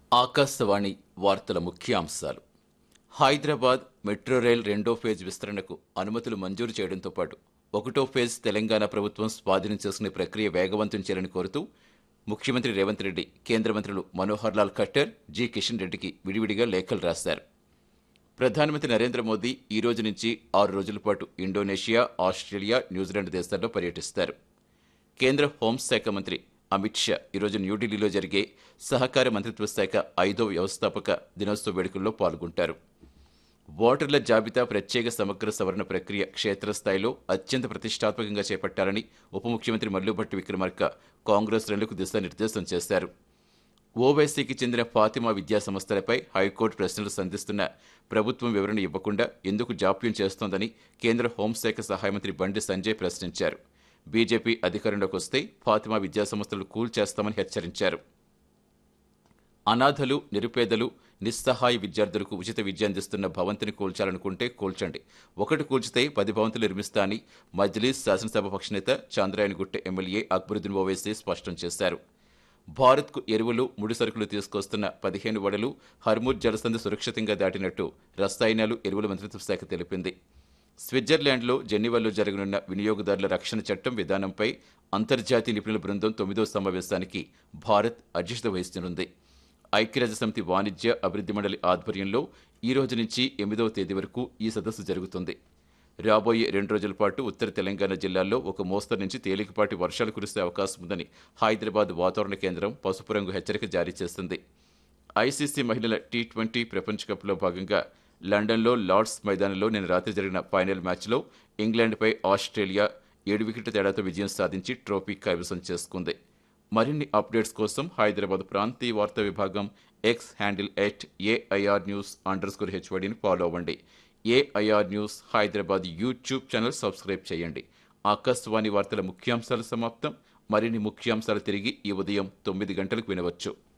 ఆకాశవాణి వార్తల ముఖ్యాంశాలు Hyderabad metro rail రెండో ఫేజ్ విస్తరణకు అనుమతులు మంజూరు చేయడంతో పాటు ఒకటో ఫేజ్ తెలంగాణ ప్రభుత్వం స్వాధీనం చేసుకునే ప్రక్రియ వేగవంతం చేయాలని కోరుతూ ముఖ్యమంత్రి రేవంత్ రెడ్డి కేంద్ర మంత్రులు మనోహర్ లాల్ ఖట్టర్ జి కిషన్ రెడ్డికి విడివిడిగా లేఖలు రాశారు ప్రధానమంత్రి నరేంద్ర మోదీ ఈ రోజు నుంచి ఆరు రోజుల పాటు ఇండోనేషియా ఆస్ట్రేలియా న్యూజిలాండ్ దేశాల్లో పర్యటిస్తారు కేంద్ర హోంశాఖ మంత్రి అమిత్ షా ఈరోజు న్యూఢిల్లీలో జరిగే సహకార మంత్రిత్వ శాఖ ఐదో వ్యవస్థాపక దినోత్సవ వేడుకల్లో పాల్గొంటారు ఓటర్ల జాబితా ప్రత్యేక సమగ్ర సవరణ ప్రక్రియ క్షేత్రస్థాయిలో అత్యంత ప్రతిష్టాత్మకంగా చేపట్టాలని ఉప ముఖ్యమంత్రి మల్లుభట్టి విక్రమార్క కాంగ్రెస్ శ్రేణులకు దిశానిర్దేశం చేశారు ఓవైసీకి చెందిన ఫాతిమా విద్యా సంస్థలపై హైకోర్టు ప్రశ్నలు సంధిస్తున్న ప్రభుత్వం వివరణ ఇవ్వకుండా ఎందుకు జాప్యం చేస్తోందని కేంద్ర హోంశాఖ సహాయ మంత్రి బండి సంజయ్ ప్రశ్నించారు బీజేపీ అధికారంలోకి వస్తే ఫాతిమా విద్యా సంస్థలు కూల్చేస్తామని హెచ్చరించారు అనాథలు నిరుపేదలు నిస్సహాయ విద్యార్థులకు ఉచిత విద్య అందిస్తున్న భవంతిని కూల్చాలనుకుంటే కూల్చండి ఒకటి కూల్చితే పది భవంతులు నిర్మిస్తా అని మజ్లీస్ శాసనసభ పక్షనేత చంద్రాయనగుట్ట ఎమ్మెల్యే అక్బరుద్దీన్ ఓవైసీ స్పష్టం చేశారు భారత్కు ఎరువులు ముడి సరుకులు తీసుకొస్తున్న పదిహేను వడలు హర్మూర్ జలసంధి సురక్షితంగా దాటినట్టు రసాయనాలు ఎరువుల మంత్రిత్వ శాఖ తెలిపింది స్విట్జర్లాండ్లో జెన్నీవాలో జరగనున్న వినియోగదారుల రక్షణ చట్టం విధానంపై అంతర్జాతీయ నిపుణుల బృందం తొమ్మిదో సమావేశానికి భారత్ అధ్యక్షత వహిస్తునుంది ఐక్యరాజ్య సమితి వాణిజ్య అభివృద్ధి మండలి ఆధ్వర్యంలో ఈ రోజు నుంచి ఎనిమిదవ తేదీ వరకు ఈ సదస్సు జరుగుతుంది రాబోయే రెండు రోజుల పాటు ఉత్తర తెలంగాణ జిల్లాల్లో ఒక మోస్తరు నుంచి తేలికపాటి వర్షాలు కురిసే అవకాశం ఉందని హైదరాబాద్ వాతావరణ కేంద్రం పసుపు రంగు హెచ్చరిక జారీ చేస్తుంది ఐసీసీ మహిళల టీ ట్వంటీ ప్రపంచ కప్లో భాగంగా లండన్లో లార్డ్స్ మైదానంలో నిన్న రాత్రి జరిగిన ఫైనల్ మ్యాచ్లో ఇంగ్లాండ్పై ఆస్ట్రేలియా ఏడు వికెట్ల తేడాతో విజయం సాధించి ట్రోఫీ కైవసం చేసుకుంది మరిన్ని అప్డేట్స్ కోసం హైదరాబాద్ ప్రాంతీయ వార్తా విభాగం X handle at AIR news underscore హెచ్వడిని ఫాలో అవ్వండి AIR news Hyderabad YouTube channel subscribe చేయండి ఆకాశవాణి వార్తల ముఖ్యాంశాలు సమాప్తం మరిన్ని ముఖ్యాంశాలు తిరిగి ఈ ఉదయం తొమ్మిది గంటలకు వినవచ్చు